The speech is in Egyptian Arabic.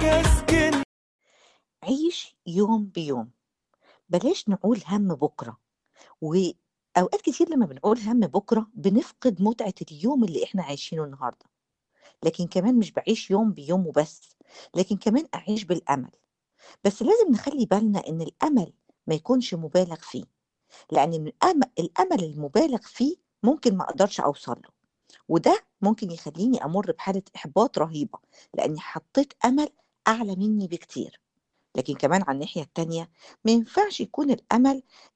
حاجة اسكن عيش يوم بيوم بلاش نقول هم بكرة وأوقات كتير لما بنقول هم بكرة بنفقد متعة اليوم اللي إحنا عايشينه النهاردة لكن كمان مش بعيش يوم بيوم وبس لكن كمان أعيش بالأمل بس لازم نخلي بالنا إن الأمل ما يكونش مبالغ فيه لأن الأمل, الأمل المبالغ فيه ممكن ما أقدرش أوصل له وده ممكن يخليني أمر بحالة إحباط رهيبة لأني حطيت أمل أعلى مني بكتير لكن كمان على الناحية التانية ما ينفعش يكون الأمل